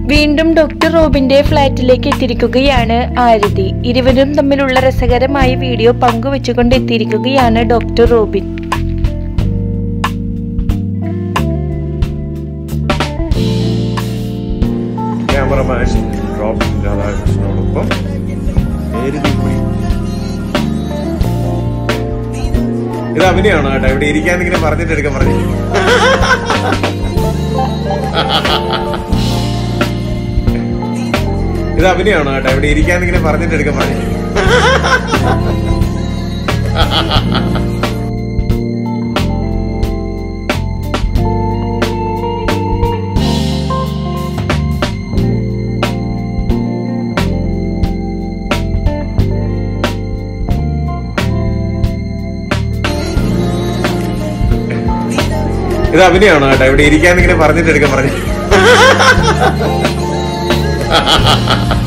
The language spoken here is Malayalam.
വീണ്ടും ഡോക്ടർ റോബിന്റെ ഫ്ളാറ്റിലേക്ക് എത്തിയിരിക്കുകയാണ് ആരതി ഇരുവരും തമ്മിലുള്ള രസകരമായ വീഡിയോ പങ്കുവെച്ചുകൊണ്ട് എത്തിയിരിക്കുകയാണ് ഡോക്ടർ റോബിൻ ക്യാമറമാൻ റോബിൻ രാധാകൃഷ്ണനോടൊപ്പം എഴുതിപ്പൊടി ഇത് അഭിനയാണോ കേട്ടോ ഇവിടെ ഇരിക്കാൻ ഇങ്ങനെ പറഞ്ഞിട്ട് എടുക്കാൻ പറഞ്ഞു ഇത് അഭിനയാണോ കേട്ടോ ഇവിടെ ഇരിക്കാൻ ഇങ്ങനെ പറഞ്ഞിട്ട് എടുക്കാൻ പറഞ്ഞു ഇത് അഭിനയാണോ കേട്ടോ ഇവിടെ ഇരിക്കാൻ ഇങ്ങനെ പറഞ്ഞിട്ട് എടുക്കാൻ പറഞ്ഞു